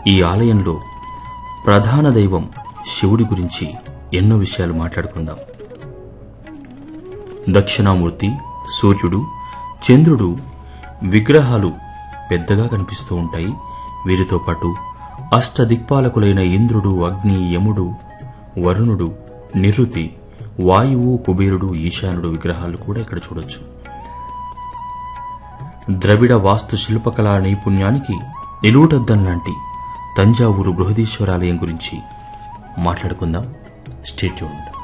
ఈ ఆలయంలో ప్రధాన దైవం శివుడి గురించి ఎన్నో విషయాలు మాట్లాడుకుందాం దక్షిణామూర్తి సూర్యుడు చంద్రుడు విగ్రహాలు పెద్దగా కనిపిస్తూ ఉంటాయి వీరితో పాటు అష్టదిక్పాలకులైన ఇంద్రుడు అగ్ని యముడు వరుణుడు నిరుతి వాయువు కుబేరుడు ఈశానుడు విగ్రహాలు కూడా ఇక్కడ చూడొచ్చు ద్రవిడ వాస్తు శిల్పకళా నైపుణ్యానికి నిలువుటద్దం లాంటి తంజావూరు బృహదీశ్వరాలయం గురించి మాట్లాడుకుందాం స్టేట్యూన్డ్